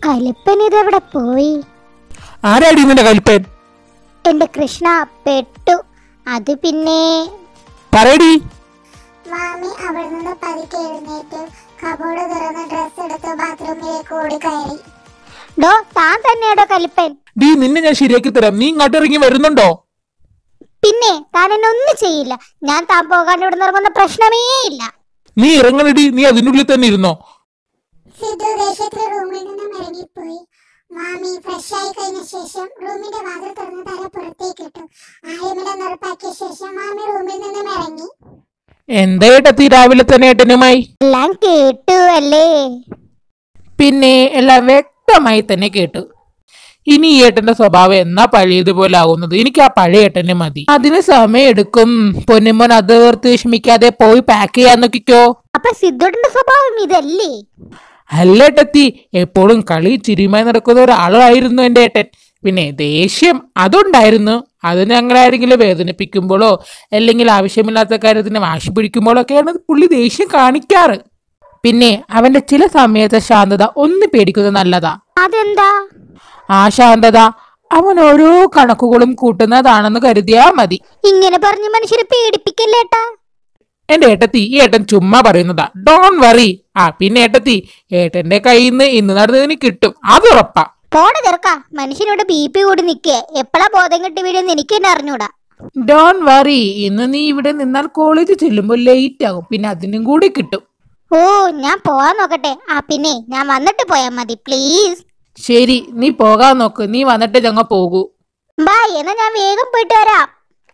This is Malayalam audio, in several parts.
കലിപ്പൻ ഇതെവിടെ പോയി ആരാടി നിന്റെ കൽപ്പൻ എന്റെ കൃഷ്ണ പെട്ടു അത് പിന്നെ പറയടി മാമി അവിടെ നിന്ന് പതുക്കെ എഴുന്നേറ്റ് കബോർഡ് തുറന്ന് ഡ്രസ് എടുത്ത് ബാത്റൂമിലേക്ക് ഓടിക്കയറി ഡോ താൻ തന്നെയാടോ കലിപ്പൻ ഡീ നിന്നെ ഞാൻ ശരിയാക്കി തരാം നീ ഇങ്ങോട്ട് ഇറങ്ങി വരുന്നുണ്ടോ പിന്നെ താൻ എന്നെ ഒന്നും ചെയ്യില്ല ഞാൻ താൻ പോകാണ്ട് ഇവിടെ ഇറങ്ങുന്ന പ്രശ്നമേ ഇല്ല നീ ഇറങ്ങണടി നീ അതിനുള്ളിൽ തന്നെ ഇരുന്നോ സിദ്ധു ദേഷ്യത്തിൽ റൂമിൽ നിന്നും ഇറങ്ങിപ്പോയി മാമി ഫ്രഷ് ആയി കഴിഞ്ഞ ശേഷം റൂമിന്റെ വാതിൽ തുറന്ന് തല പുറത്തേക്ക് ഇട്ടു ആര്യമിടം ഉറപ്പാക്കിയ ശേഷം മാമി റൂമിൽ നിന്നും ഇറങ്ങി എന്താ ഏട്ടത്തി രാവിലെ തന്നെ ഏട്ടനുമായി എല്ലാം കേട്ടു അല്ലേ പിന്നെ എല്ലാം വ്യക്തമായി തന്നെ കേട്ടു ഇനി ഈ ഏട്ടന്റെ സ്വഭാവം എന്നാ പഴയതുപോലെ ആകുന്നത് എനിക്ക് ആ പഴയ ഏട്ടനെ മതി അതിന് സമയം എടുക്കും പൊന്നുമോൻ അത് ഓർത്ത് വിഷമിക്കാതെ പോയി പാക്ക് ചെയ്യാൻ നോക്കിക്കോ അപ്പൊ സിദ്ധുവിന്റെ സ്വഭാവം ഇതല്ലേ അല്ല ഏട്ടത്തി എപ്പോഴും കളി ചിരിയുമായി നടക്കുന്ന ഒരാളായിരുന്നു എന്റെ ഏട്ടൻ പിന്നെ ദേഷ്യം അതുണ്ടായിരുന്നു അത് ഞങ്ങൾ ആരെങ്കിലും വേദനിപ്പിക്കുമ്പോഴോ അല്ലെങ്കിൽ ആവശ്യമില്ലാത്ത കാര്യത്തിന് വാശി പിടിക്കുമ്പോഴോ ഒക്കെയാണ് പുള്ളി ദേഷ്യം കാണിക്കാറ് പിന്നെ അവന്റെ ചില സമയത്തെ ശാന്തത ഒന്ന് പേടിക്കുന്നത് നല്ലതാ അതെന്താ ആ ശാന്തത അവൻ ഓരോ കണക്കുകളും കൂട്ടുന്നതാണെന്ന് കരുതിയാ മതി ഇങ്ങനെ പറഞ്ഞ് മനുഷ്യരെ പേടിപ്പിക്കല്ലേട്ടാ എന്റെ ഏട്ടത്തി ഈ ഏട്ടൻ ചുമ്മാ പറയുന്നതാ ഡോൺ വറി ആ പിന്നെ ഏട്ടത്തി ഏട്ടന്റെ കയ്യിൽ നിന്ന് ഇന്ന് നടന്നതിന് കിട്ടും അത് ഉറപ്പാ പോടെ ചെറുക്ക മനുഷ്യനോട് ബി പി കൂടി നിൽക്കുക എപ്പോഴാ ബോധം കെട്ടി വീഴുന്ന് എനിക്ക് തന്നെ അറിഞ്ഞൂടാ ഡോൺ വറി ഇന്ന് നീ ഇവിടെ നിന്നാൽ കോളേജ് ചെല്ലുമ്പോൾ ലേറ്റ് ആകും പിന്നെ അതിനും കൂടി കിട്ടും ഓ ഞാൻ പോവാൻ നോക്കട്ടെ ആ പിന്നെ ഞാൻ വന്നിട്ട് പോയാ മതി പ്ലീസ് ശരി നീ പോകാൻ നോക്ക് നീ വന്നിട്ട് ഞങ്ങ പോകൂ ബൈ എന്നാ ഞാൻ വേഗം പോയിട്ട് വരാം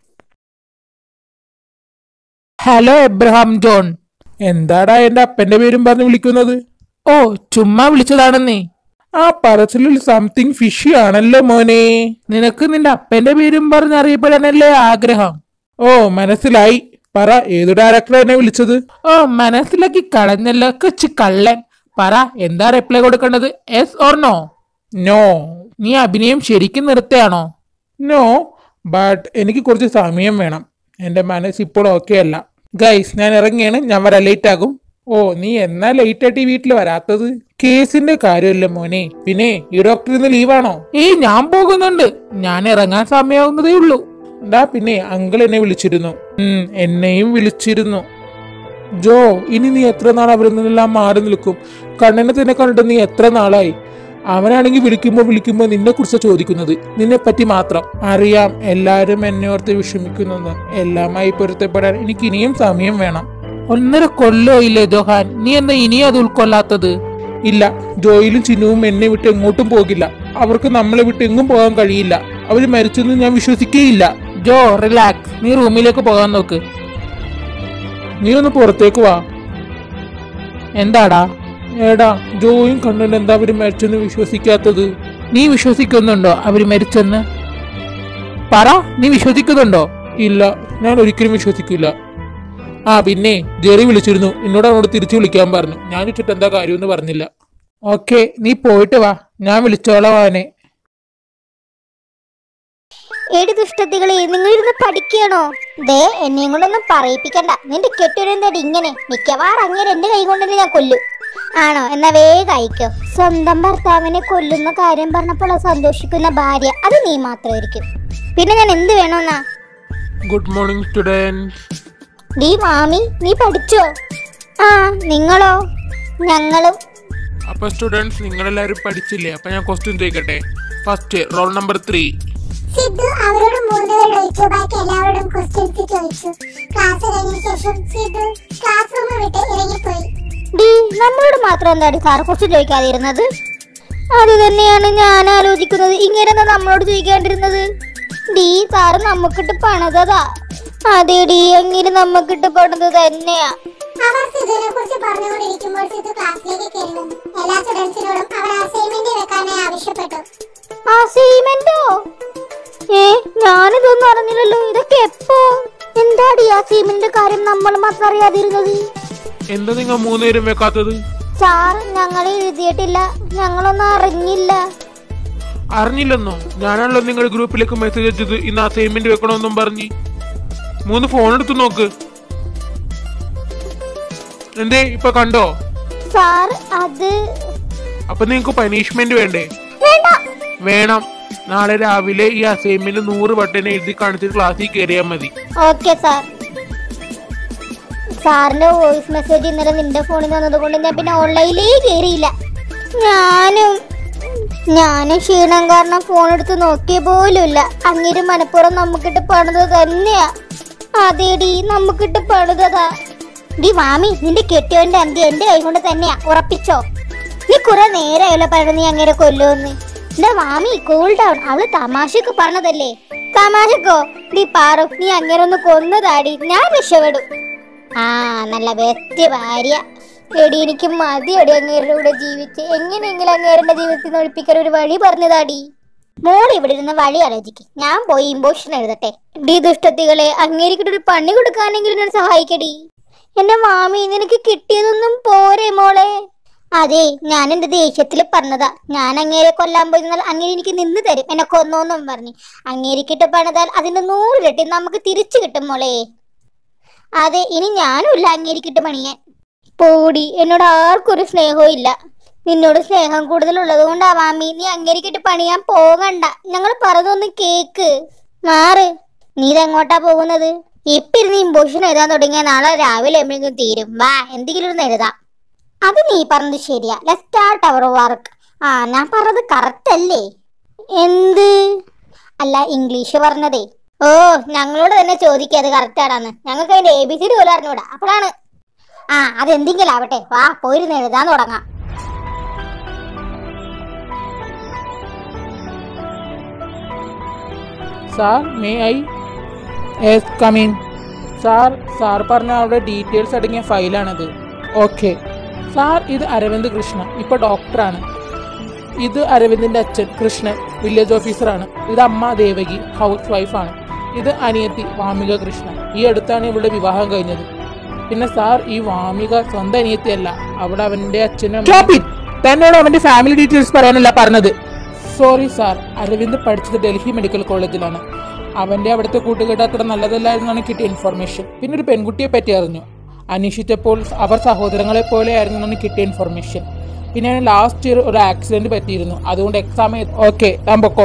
ഹലോ എബ്രഹാം ജോൺ എന്താടാ എന്റെ അപ്പന്റെ പേരും പറഞ്ഞ് വിളിക്കുന്നത് ഓ ചുമ്മാ വിളിച്ചതാണെന്നേ ആ പറച്ചിലിൽ സംതിങ് ഫിഷി ആണല്ലോ മോനെ നിനക്ക് നിന്റെ അപ്പന്റെ പേരും പറഞ്ഞ് അറിയപ്പെടാനല്ലേ ആഗ്രഹം ഓ മനസ്സിലായി പറ ഏതു ഡയറക്ടർ എന്നെ വിളിച്ചത് ഓ മനസ്സിലാക്കി കളഞ്ഞല്ലോ കൊച്ചു കള്ളൻ പറ എന്താ റിപ്ലൈ കൊടുക്കേണ്ടത് എസ് ഓർ നോ നോ നീ അഭിനയം ശരിക്കും നിർത്തുകയാണോ നോ ബട്ട് എനിക്ക് കുറച്ച് സമയം വേണം എന്റെ മനസ്സ് ഇപ്പോൾ ഓക്കെ അല്ല ഗൈസ് ഞാൻ ഇറങ്ങിയാണ് ഞാൻ വരാൻ ലേറ്റ് ആകും ഓ നീ എന്നാ ലേറ്റ് ആയിട്ട് ഈ വീട്ടിൽ വരാത്തത് കേസിന്റെ കാര്യമല്ല മോനെ പിന്നെ ഈ ഡോക്ടർ ഇന്ന് ലീവാണോ ഏയ് ഞാൻ പോകുന്നുണ്ട് ഞാൻ ഇറങ്ങാൻ സമയമാവുന്നതേ ഉള്ളൂ എന്താ പിന്നെ അങ്കിൾ എന്നെ വിളിച്ചിരുന്നു ഉം, എന്നെയും വിളിച്ചിരുന്നു ജോ ഇനി നീ എത്ര നാൾ അവരിൽ നിന്നെല്ലാം മാറി നിൽക്കും കണ്ണനെ തന്നെ കണ്ടിട്ട് നീ എത്ര നാളായി അവനാണെങ്കിൽ വിളിക്കുമ്പോൾ വിളിക്കുമ്പോൾ നിന്നെ കുറിച്ച് ചോദിക്കുന്നത് നിന്നെ പറ്റി മാത്രം അറിയാം എല്ലാരും എന്നെ ഓർത്ത് വിഷമിക്കുന്നത് എല്ലാമായി പൊരുത്തപ്പെടാൻ എനിക്ക് ഇനിയും സമയം വേണം ഒന്നര കൊല്ലോ ഇല്ലേ ജോഹാൻ നീ എന്താ ഇനിയും അത് ഉൾക്കൊള്ളാത്തത് ഇല്ല ജോയിലും ചിന്നുവും എന്നെ വിട്ട് എങ്ങോട്ടും പോകില്ല അവർക്ക് നമ്മളെ വിട്ട് എങ്ങും പോകാൻ കഴിയില്ല അവര് മരിച്ചെന്ന് ഞാൻ വിശ്വസിക്കേയില്ല ജോ റിലാക്സ് നീ റൂമിലേക്ക് പോകാൻ നോക്ക് നീ ഒന്ന് പുറത്തേക്ക് വാ എന്താടാ ഏടാ ജോയും കണ്ണൻ എന്താ അവര് മരിച്ചെന്ന് വിശ്വസിക്കാത്തത് നീ വിശ്വസിക്കുന്നുണ്ടോ അവര് മരിച്ചെന്ന് പറ നീ വിശ്വസിക്കുന്നുണ്ടോ ഇല്ല ഞാൻ ഒരിക്കലും വിശ്വസിക്കില്ല ആ പിന്നെ ജെറി വിളിച്ചിരുന്നു എന്നോട് അവനോട് തിരിച്ചു വിളിക്കാൻ പറഞ്ഞു ഞാൻ ചുറ്റും എന്താ കാര്യമെന്ന് പറഞ്ഞില്ല ഓക്കെ നീ പോയിട്ട് വാ ഞാൻ വിളിച്ചോളാം അവനെ ഏടി ദുഷ്ടത്തികളെ നിങ്ങൾ ഇരുന്ന് പഠിക്കണോ ദേ എന്നെയും കൊണ്ടൊന്നും പറയിപ്പിക്കണ്ട നിന്റെ കെട്ടിടുന്നത് ഇങ്ങനെ മിക്കവാറും അങ്ങനെ എന്റെ കൈ കൊണ്ട് ഞാൻ കൊല്ലും ആണോ എന്നാ വേഗം അയക്കോ സ്വന്തം ഭർത്താവിനെ കൊല്ലുന്ന കാര്യം പറഞ്ഞപ്പോൾ സന്തോഷിക്കുന്ന ഭാര്യ അത് നീ മാത്രമായിരിക്കും പിന്നെ ഞാൻ എന്ത് വേണമെന്നാ ഗുഡ് മോർണിംഗ് സ്റ്റുഡൻറ് ഡീ മാമി നീ പഠിച്ചോ ആ നിങ്ങളോ ഞങ്ങളും അപ്പൊ സ്റ്റുഡൻസ് നിങ്ങളെല്ലാവരും പഠിച്ചില്ലേ അപ്പൊ ഞാൻ ക്വസ്റ്റ്യൻ ചോദിക്കട്ടെ first roll number three Sidhu അവരോട് മൂന്നുപേരോട് ചോദിച്ചു ബാക്കി എല്ലാവരോടും ക്വസ്റ്റ്യൻസ് ചോദിച്ചു ക്ലാസ് കഴിഞ്ഞ ശേഷം സിദ്ധു ക്ലാസ് റൂം വിട്ട് ഇറങ്ങിപ്പോയി ഡീ നമ്മളോട് മാത്രം എന്താണ് സാറ് കുറച്ച് ചോദിക്കാതിരുന്നത് അത് തന്നെയാണ് ഞാൻ ആലോചിക്കുന്നത് ഇങ്ങനെ നമ്മളോട് ചോദിക്കാണ്ടിരുന്നത് ഡീ സാറ് നമുക്കിട്ട് പണിതതാ അതെ ഡീ എങ്ങനെ നമുക്കിട്ട് പണിത് തന്നെയാ അവർ സിദ്ധുവിനെ കുറിച്ച് പറഞ്ഞുകൊണ്ടിരിക്കുമ്പോൾ സിദ്ധു ക്ലാസ്സിലേക്ക് കയറി വന്നു എല്ലാ സ്റ്റുഡൻസിനോടും അവർ അസൈൻമെന്റ് വെക്കാനായി ആവശ്യപ്പെട്ടു അസൈൻമെന്റോ ഏ ഞാനിതൊന്നും അറിഞ്ഞില്ലല്ലോ ഇതൊക്കെ എപ്പോ എന്താടി അസൈൻമെന്റിന്റെ കാര്യം നമ്മൾ മാത്രം അറിയാതിരുന്നത് എന്താ നിങ്ങൾ മൂന്നുപേരും വെക്കാത്തത് സാർ ഞങ്ങൾ എഴുതിയിട്ടില്ല ഞങ്ങളൊന്നും അറിഞ്ഞില്ല അറിഞ്ഞില്ലെന്നോ ഞാനാണല്ലോ നിങ്ങൾ ഗ്രൂപ്പിലേക്ക് മെസ്സേജ് അയച്ചത് ഇന്ന് അസൈൻമെന്റ് വെക്കണമെന്നും പറഞ്ഞ് മൂന്ന് ഫോൺ എടുത്ത് നോക്ക് എന്തേ ഇപ്പൊ കണ്ടോ സാർ അത് അപ്പൊ നിങ്ങക്ക് പനിഷ്മെന്റ് വേണ്ടേ വേണ്ട വേണം നാളെ രാവിലെ ഈ അസൈൻമെന്റ് നൂറ് വട്ടം എഴുതി കാണിച്ചിട്ട് ക്ലാസ്സിൽ കയറിയാൽ മതി ഓക്കെ സാർ സാറിന്റെ വോയിസ് മെസ്സേജ് ഇന്നലെ നിന്റെ ഫോണിൽ വന്നത് കൊണ്ട് ഞാൻ പിന്നെ ഓൺലൈനിലേ കയറിയില്ല ഞാനും ഞാനും ക്ഷീണം കാരണം ഫോൺ എടുത്ത് നോക്കിയ പോലുമില്ല അങ്ങേര് മനപ്പുറം നമുക്കിട്ട് പണിത് തന്നെയാ അതേടി നമുക്കിട്ട് പണിതതാ ഡി മാമി നിന്റെ കെട്ടിയവന്റെ അന്ത്യം എന്റെ കൈ കൊണ്ട് തന്നെയാ ഉറപ്പിച്ചോ നീ കുറെ നേരമായല്ലോ പറഞ്ഞു നീ അങ്ങനെ കൊല്ലുമെന്ന് എന്റെ മാമി കൂൾ ഡൗൺ അവള് തമാശക്ക് പറഞ്ഞതല്ലേ തമാശക്കോ നീ പാറു നീ അങ്ങനെ ഒന്ന് കൊന്നതാടി ഞാൻ രക്ഷപ്പെടും ആ നല്ല ബെസ്റ്റ് ഭാര്യ എടി എനിക്ക് മതിയടി അങ്ങേരുടെ കൂടെ ജീവിച്ച് എങ്ങനെയെങ്കിലും അങ്ങേരുടെ ജീവിതത്തിൽ നിന്ന് ഒഴിപ്പിക്കാൻ ഒരു വഴി പറഞ്ഞതാടി മോൾ ഇവിടെ ഇരുന്ന് വഴി ആലോചിക്കും ഞാൻ പോയി ഇമ്പോഷൻ എഴുതട്ടെ ഡി ദുഷ്ടത്തികളെ അങ്ങേരിക്കിട്ട് ഒരു പണി കൊടുക്കാനെങ്കിലും എന്നെ സഹായിക്കടി എന്റെ മാമി നിനക്ക് കിട്ടിയതൊന്നും പോരെ മോളെ അതെ ഞാൻ എന്റെ ദേഷ്യത്തിൽ പറഞ്ഞതാ ഞാൻ അങ്ങേരെ കൊല്ലാൻ പോയിരുന്നാൽ അങ്ങേര് എനിക്ക് നിന്ന് തരും എന്നെ കൊന്നോന്നും പറഞ്ഞു അങ്ങേരിക്കിട്ട് പണിതാൽ അതിന്റെ നൂറിരട്ടി നമുക്ക് തിരിച്ചു കിട്ടും മോളെ അതെ ഇനി ഞാനും ഇല്ല അങ്ങേരിക്കിട്ട് പണിയാൻ പോടി എന്നോട് ആർക്കും ഒരു സ്നേഹവും ഇല്ല നിന്നോട് സ്നേഹം കൂടുതലുള്ളത് കൊണ്ടാ മാമി നീ അങ്ങേരിക്കിട്ട് പണിയാൻ പോകണ്ട ഞങ്ങൾ പറഞ്ഞൊന്ന് കേക്ക് മാറ് നീ ഇതെങ്ങോട്ടാ പോകുന്നത് ഇപ്പൊ ഇരുന്ന് ഇമ്പോഷൻ എഴുതാൻ തുടങ്ങിയ നാളെ രാവിലെ എപ്പോഴെങ്കിലും തീരും വാ എന്തെങ്കിലും ഒന്ന് എഴുതാം അത് നീ പറഞ്ഞത് ശരിയാ ലെറ്റ് സ്റ്റാർട്ട് അവർ വർക്ക് ആ ഞാൻ പറഞ്ഞത് കറക്റ്റ് അല്ലേ എന്ത് അല്ല ഇംഗ്ലീഷ് പറഞ്ഞതേ ഓ ഞങ്ങളോട് തന്നെ ചോദിക്കുക അത് കറക്റ്റ് ആണെന്ന് ഞങ്ങൾക്ക് അതിന്റെ എ ബി സി ഡി പോലും അറിഞ്ഞൂടാ അപ്പോഴാണ് ആ അതെന്തെങ്കിലും ആവട്ടെ വാ പോയിരുന്ന് എഴുതാൻ തുടങ്ങാം sir may I yes come in sir sir പറഞ്ഞ അവിടെ ഡീറ്റെയിൽസ് അടങ്ങിയ ഫയലാണത് ഓക്കെ സാർ ഇത് അരവിന്ദ് കൃഷ്ണ ഇപ്പൊ ഡോക്ടറാണ് ഇത് അരവിന്ദിന്റെ അച്ഛൻ കൃഷ്ണൻ വില്ലേജ് ഓഫീസറാണ് ഇത് അമ്മ ദേവകി ഹൗസ് വൈഫാണ് ഇത് അനിയത്തി വാമിക കൃഷ്ണ ഈ അടുത്താണ് ഇവളുടെ വിവാഹം കഴിഞ്ഞത് പിന്നെ സാർ ഈ വാമിക സ്വന്തം അനിയത്തിയല്ല അവിടെ അവന്റെ അച്ഛനും തന്നോട് അവന്റെ ഫാമിലി ഡീറ്റെയിൽസ് പറയാനല്ല പറഞ്ഞത് സോറി സാർ അരവിന്ദ് പഠിച്ചത് ഡൽഹി മെഡിക്കൽ കോളേജിലാണ് അവന്റെ അവിടുത്തെ കൂട്ടുകെട്ട് അത്ര നല്ലതല്ലായിരുന്നാണ് കിട്ടിയ ഇൻഫർമേഷൻ പിന്നെ ഒരു പെൺകുട്ടിയെ പറ്റി അറിഞ്ഞു അന്വേഷിച്ചപ്പോൾ അവർ സഹോദരങ്ങളെ പോലെ ആയിരുന്നാണ് കിട്ടിയ ഇൻഫർമേഷൻ പിന്നെ ലാസ്റ്റ് ഇയർ ഒരു ആക്സിഡന്റ് പറ്റിയിരുന്നു അതുകൊണ്ട് എക്സാം ഓക്കെ ഞാൻ പൊക്കോ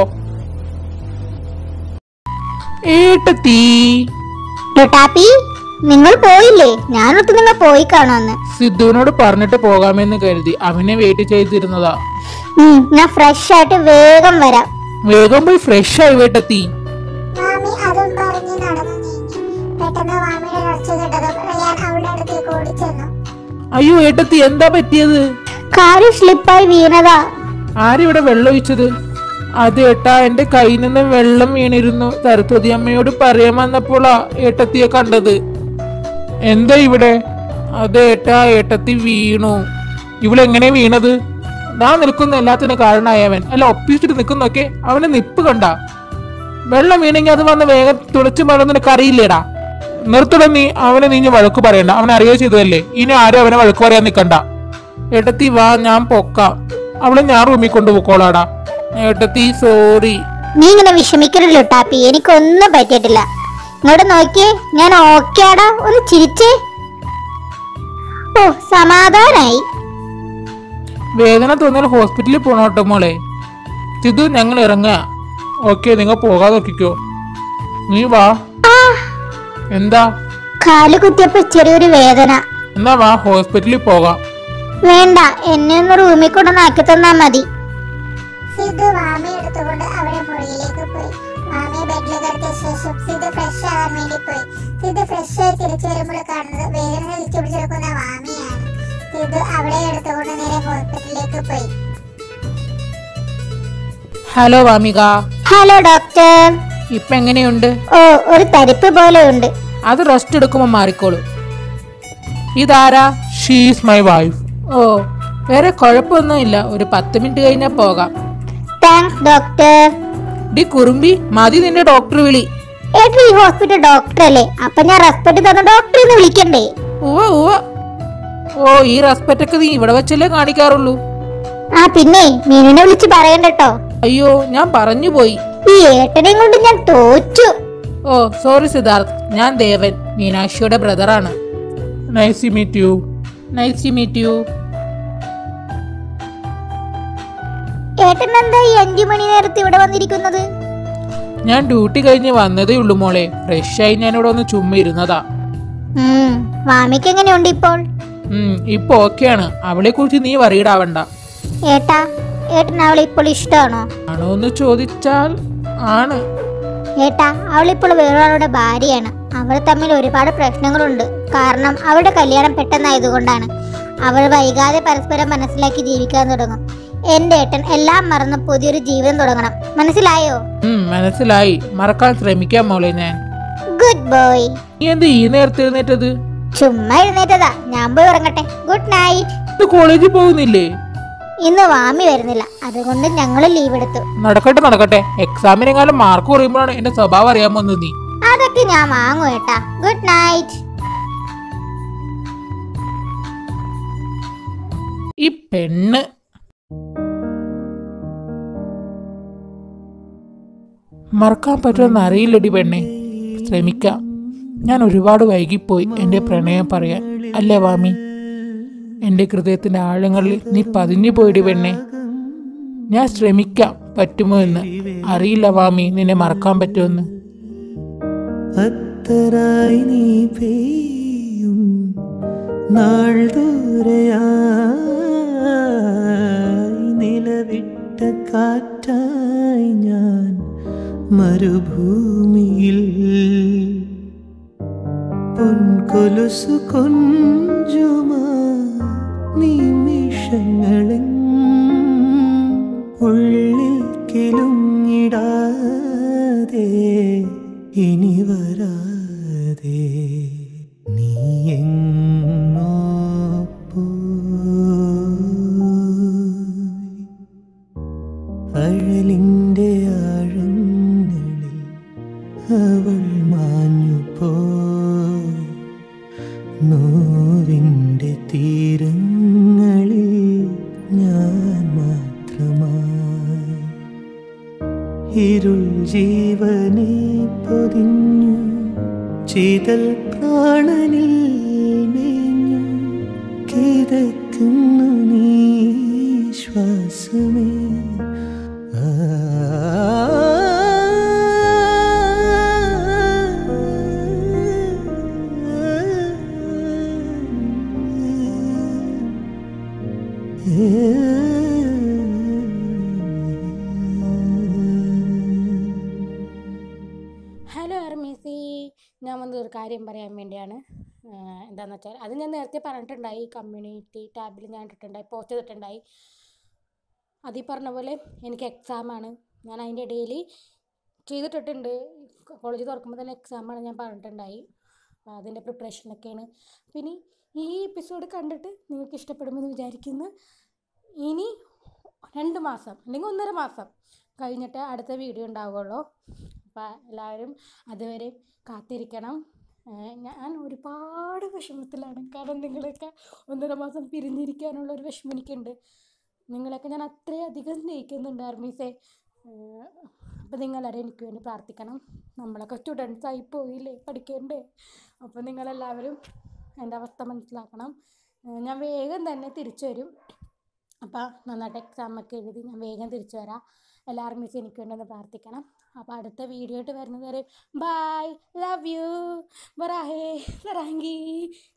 ഏട്ടത്തി ടാപ്പി നിങ്ങൾ പോയില്ലേ ഞാനൊത്ത് നിങ്ങൾ പോയി കാണുമെന്ന് സിദ്ധുവിനോട് പറഞ്ഞിട്ട് പോകാമെന്ന് കരുതി അവനെ വെയിറ്റ് ചെയ്തിരുന്നതാ ഉം, ഞാൻ ഫ്രഷ് ആയിട്ട് വേഗം വരാം വേഗം പോയി ഫ്രഷ് ആയി വേട്ടത്തി മാമി അതും പറഞ്ഞ് നടന്നു നീങ്ങി പെട്ടെന്ന് മാമിയുടെ ഒച്ച കേട്ടതും റിയാൻ അവളുടെ അടുത്തേക്ക് ഓടിച്ചെന്നു അയ്യോ ഏട്ടത്തി എന്താ പറ്റിയത് കാല് സ്ലിപ്പായി വീണതാ ആരിവിടെ വെള്ളം ഒഴിച്ചത് അത് ഏട്ടാ എന്റെ കയ്യിൽ നിന്ന് വെള്ളം വീണിരുന്നു സരസ്വതി അമ്മയോട് പറയാൻ വന്നപ്പോളാ ഏട്ടത്തിയെ കണ്ടത് എന്താ ഇവിടെ അത് ഏട്ടാ ഏട്ടത്തി വീണു ഇവളെങ്ങനെ വീണത് ഞാൻ നിൽക്കുന്ന എല്ലാത്തിനും കാരണമായവൻ അല്ല ഒപ്പിച്ചിട്ട് നിൽക്കുന്നൊക്കെ അവന്റെ നിപ്പ് കണ്ട വെള്ളം വീണെങ്കിൽ അത് വന്ന് വേഗം തുളച്ചു മറന്ന് നിനക്ക് അറിയില്ലേടാ നിർത്തണം നീ അവനെ നീ ഇനി വഴക്ക് പറയണ്ട അവൻ അറിയുക ചെയ്തതല്ലേ ഇനി ആരും അവനെ വഴക്ക് പറയാൻ നിൽക്കണ്ട ഏട്ടത്തി വാ ഞാൻ പൊക്കാം അവളെ ഞാൻ റൂമിൽ കൊണ്ടുപോക്കോളാടാ ഏട്ടത്തി സോറി നീ ഇങ്ങനെ വിഷമിക്കണല്ലോ ടാപ്പി എനിക്കൊന്നും പറ്റിയിട്ടില്ല ഇങ്ങോട്ട് നോക്കിയേ ഞാൻ ഓക്കേടാ ഒന്ന് ചിരിച്ചേ ഓ സമാധാനായി വേദന തോന്നിയാൽ ഹോസ്പിറ്റലിൽ പോണോട്ടോ മോളെ സിധു ഞങ്ങൾ ഇറങ്ങുക ഓക്കെ നിങ്ങൾ പോകാതെ നോക്കിക്കോ നീ വാ ആ എന്താ കാല് കുത്തിയപ്പോ ചെറിയൊരു വേദന എന്നാ വാ ഹോസ്പിറ്റലിൽ പോകാം വേണ്ട എന്നെ ഒന്ന് റൂമിൽ കൊണ്ടുവന്നാക്കി തന്നാ മതി സിദ്ധു മാമി എടുത്തുകൊണ്ട് അവരുടെ മുറിയിലേക്ക് പോയി മാമിയെ ബെഡിൽ കിടത്തിയ ശേഷം സിദ്ധു ഫ്രഷ് ആകാൻ വേണ്ടി പോയി സിദ്ധു ഫ്രഷ് ആയി തിരിച്ചു വരുമ്പോൾ കാണുന്നത് വേദന വലിച്ചു പിടിച്ചെടുക്കുന്ന മാമിയാണ് സിദ്ധു അവളെ എടുത്തുകൊണ്ട് നേരെ ഹോസ്പിറ്റലിലേക്ക് പോയി ഹലോ വാമിക ഹലോ ഡോക്ടർ ഇപ്പൊ എങ്ങനെയുണ്ട് ഓ ഒരു തരിപ്പ് പോലെ ഉണ്ട് അത് റെസ്റ്റ് എടുക്കുമ്പോൾ മാറിക്കോളൂ ഇതാരാ ഷീസ് മൈ വൈഫ് ഓ വേറെ കുഴപ്പമൊന്നുമില്ല ഒരു പത്ത് മിനിറ്റ് കഴിഞ്ഞാൽ പോകാം താങ്ക്സ് ഡോക്ടർ ഡി കുറുമ്പി മതി നിന്റെ ഡോക്ടർ വിളി ഏട്ടൻ ഈ ഹോസ്പിറ്റൽ ഡോക്ടർ അല്ലേ അപ്പൊ ഞാൻ റെസ്പെക്ട് തന്ന ഡോക്ടറെ ഒന്ന് വിളിക്കണ്ടേ ഉവ്വ ഉവ്വ ഓ ഈ റെസ്പെക്റ്റ് ഒക്കെ നീ ഇവിടെ വെച്ചല്ലേ കാണിക്കാറുള്ളൂ ആ പിന്നെ മീനിനെ വിളിച്ച് പറയണ്ടട്ടോ അയ്യോ ഞാൻ പറഞ്ഞു പോയി ഈ ഏട്ടനെയും കൊണ്ട് ഞാൻ തോറ്റു ഓ സോറി സിദ്ധാർത്ഥ് ഞാൻ ദേവൻ മീനാക്ഷിയുടെ ബ്രദറാണ് nice to meet you nice to meet you ഏട്ടൻ എന്താ ഈ അഞ്ചു മണി നേരത്ത് ഇവിടെ വന്നിരിക്കുന്നത് ഞാൻ ഡ്യൂട്ടി കഴിഞ്ഞ് വന്നതേ ഉള്ളൂ മോളെ ഫ്രഷായി ഞാൻ ഇവിടെ ഒന്ന് ചുമ്മാ ഇരുന്നതാ ഉം, മാമിക്ക് എങ്ങനെയുണ്ട് ഇപ്പോൾ ഉം, ഇപ്പൊ ഓക്കെയാണ് അവളെ കുറിച്ച് നീ വറീഡാവണ്ട ഏട്ടാ ഏട്ടൻ അവളെ ഇപ്പോൾ ഇഷ്ടമാണോ ആണോ എന്ന് ചോദിച്ചാൽ ആണ് ഏട്ടാ അവളിപ്പോൾ വേറൊരാളുടെ ഭാര്യയാണ് അവർ തമ്മിൽ ഒരുപാട് പ്രശ്നങ്ങളുണ്ട് കാരണം അവരുടെ കല്യാണം പെട്ടെന്നായതുകൊണ്ടാണ് അവർ വൈകാതെ പരസ്പരം മനസ്സിലാക്കി ജീവിക്കാൻ തുടങ്ങും എന്റെ ഏട്ടൻ എല്ലാം മറന്ന് പുതിയൊരു ജീവിതം തുടങ്ങണം മനസ്സിലായോ ഉം, മനസ്സിലായി മറക്കാൻ ശ്രമിക്കാം മോളെ ഞാൻ ഗുഡ് ബോയ് നീ എന്ത് ഈ നേരത്തെ എഴുന്നേറ്റത് ചുമ്മാ എഴുന്നേറ്റതാ ഞാൻ പോയി ഉറങ്ങട്ടെ ഗുഡ് നൈറ്റ് ഇത് കോളേജിൽ പോകുന്നില്ലേ ഇന്ന് വാമി വരുന്നില്ല അതുകൊണ്ട് ഞങ്ങൾ ലീവ് എടുത്തു നടക്കട്ടെ നടക്കട്ടെ എക്സാമിനെങ്ങാനും മാർക്ക് കുറയുമ്പോഴാണ് എന്റെ സ്വഭാവം അറിയാൻ വന്നത് നീ അതൊക്കെ ഞാൻ വാങ്ങും ഏട്ടാ ഗുഡ് നൈറ്റ് ഈ പെണ്ണ് മറക്കാൻ പറ്റുമെന്ന് അറിയില്ലടി പെണ്ണെ ശ്രമിക്കാം ഞാൻ ഒരുപാട് വൈകിപ്പോയി എൻ്റെ പ്രണയം പറയാൻ അല്ലേ വാമി എൻ്റെ ഹൃദയത്തിൻ്റെ ആഴങ്ങളിൽ നീ പതിഞ്ഞു പോയിടി പെണ്ണെ ഞാൻ ശ്രമിക്കാം പറ്റുമോ എന്ന് അറിയില്ല വാമി നിന്നെ മറക്കാൻ പറ്റുമെന്ന് അത്തരായി നീ പെയ്യും നാൾ ദൂരയായി നിലവിട്ട കാറ്റായി ഞാൻ മരുഭൂമിയിൽ പൊൻകൊലുസു കൊഞ്ചുമാ നിമിഷങ്ങളിൽ ഉള്ളിൽ കിലുങ്ങിടാതെ ഇനി വരാതെ നീ എങ്ങോ പോയി അഴലിൻ്റെ ആഴങ്ങളിൽ അവൾ മാഞ്ഞു പോയി നോവിൻ്റെ തീരങ്ങളിൽ ഞാൻ മാത്രമായി ഇരുൾ ജീവനെ പൊതിഞ്ഞു ചിതൽ പ്രാണനിൽ മേഞ്ഞു കിതക്കുന്നു നീ ശ്വാസമേ ഹലോ അർമീസി ഞാൻ വന്നത് ഒരു കാര്യം പറയാൻ വേണ്ടിയാണ് ആഹ് എന്താന്ന് വെച്ചാൽ അത് ഞാൻ നേരത്തെ പറഞ്ഞിട്ടുണ്ടായി കമ്മ്യൂണിറ്റി ടാബിൽ ഞാൻ ഇട്ടിട്ടുണ്ടായി പോസ്റ്റ് ചെയ്തിട്ടുണ്ടായി അതീ പറഞ്ഞ പോലെ എനിക്ക് എക്സാമാണ് ഞാൻ അതിൻ്റെ ഇടയിൽ ചെയ്തിട്ടിട്ടുണ്ട് കോളേജ് തുറക്കുമ്പോൾ തന്നെ എക്സാമാണ് ഞാൻ പറഞ്ഞിട്ടുണ്ടായി അപ്പോൾ അതിൻ്റെ പ്രിപ്പറേഷനൊക്കെയാണ് പിന്നെ ഈ എപ്പിസോഡ് കണ്ടിട്ട് നിങ്ങൾക്ക് ഇഷ്ടപ്പെടുമെന്ന് വിചാരിക്കുന്നു ഇനി രണ്ട് മാസം അല്ലെങ്കിൽ ഒന്നര മാസം കഴിഞ്ഞിട്ട് അടുത്ത വീഡിയോ ഉണ്ടാവുകയുള്ളൂ അപ്പോൾ എല്ലാവരും അതുവരെ കാത്തിരിക്കണം ഏഹ് ഞാൻ ഒരുപാട് വിഷമത്തിലാണ് കാരണം നിങ്ങളൊക്കെ ഒന്നര മാസം പിരിഞ്ഞിരിക്കാനുള്ള ഒരു വിഷമം എനിക്കുണ്ട് നിങ്ങളൊക്കെ ഞാൻ അത്രയധികം സ്നേഹിക്കുന്നുണ്ട് ആർമീസെ അപ്പോൾ നിങ്ങളെല്ലാവരും എനിക്ക് വേണ്ടി പ്രാർത്ഥിക്കണം നമ്മളൊക്കെ സ്റ്റുഡൻസ് ആയി പോയില്ലേ പഠിക്കണ്ടേ അപ്പോൾ നിങ്ങളെല്ലാവരും എൻ്റെ അവസ്ഥ മനസ്സിലാക്കണം ഏഹ് ഞാൻ വേഗം തന്നെ തിരിച്ചു വരും അപ്പോൾ നന്നായിട്ട് എക്സാമൊക്കെ എഴുതി ഞാൻ വേഗം തിരിച്ചു വരാം എല്ലാവരും മിസ് എനിക്ക് വേണ്ടി പ്രാർത്ഥിക്കണം അപ്പോൾ അടുത്ത വീഡിയോ ആയിട്ട് വരുന്നത് വരെ ബൈ ലവ് യു ബറാഹേ സറാങ്കി